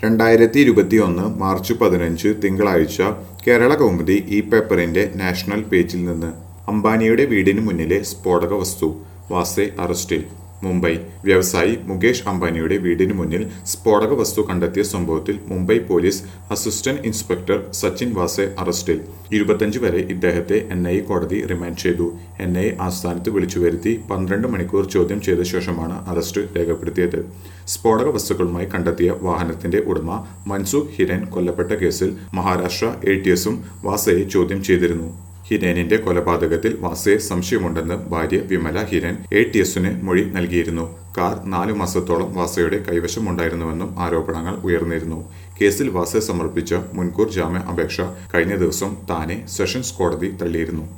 രണ്ടായിരത്തി ഇരുപത്തിയൊന്ന് മാർച്ച് പതിനഞ്ച് തിങ്കളാഴ്ച കേരള കൗമുദി ഈ പേപ്പറിന്റെ നാഷണൽ പേജിൽ നിന്ന് അംബാനിയുടെ വീടിന് മുന്നിലെ സ്ഫോടക വസ്തു വാസെ അറസ്റ്റിൽ മുംബൈ വ്യവസായി മുകേഷ് അംബാനിയുടെ വീടിന് മുന്നിൽ സ്ഫോടക വസ്തു കണ്ടെത്തിയ സംഭവത്തിൽ Mumbai police assistant inspector Sachin Vaze അറസ്റ്റിൽ ഇരുപത്തഞ്ച് വരെ ഇദ്ദേഹത്തെ എൻ ഐ കോടതി റിമാൻഡ് ചെയ്തു എൻ ഐ ആസ്ഥാനത്ത് വിളിച്ചു വരുത്തി പന്ത്രണ്ട് മണിക്കൂർ ചോദ്യം ചെയ്ത ശേഷമാണ് അറസ്റ്റ് രേഖപ്പെടുത്തിയത് സ്ഫോടക വസ്തുക്കളുമായി കണ്ടെത്തിയ വാഹനത്തിന്റെ ഉടമ മൻസൂഖ് ഹിരൻ കൊല്ലപ്പെട്ട കേസിൽ മഹാരാഷ്ട്ര എ ടി എസും വാസയെ ചോദ്യം ചെയ്തിരുന്നു ഹിരേനിന്റെ കൊലപാതകത്തിൽ വാസയെ സംശയമുണ്ടെന്ന് ഭാര്യ വിമല ഹിരൻ എ ടി എസിന് മൊഴി നൽകിയിരുന്നു കാർ നാലു മാസത്തോളം വാസയുടെ കൈവശമുണ്ടായിരുന്നുവെന്നും ആരോപണങ്ങൾ ഉയർന്നിരുന്നു കേസിൽ വാസെ സമർപ്പിച്ച മുൻകൂർ ജാമ്യ അപേക്ഷ കഴിഞ്ഞ ദിവസം താനെ സെഷൻസ് കോടതി തള്ളിയിരുന്നു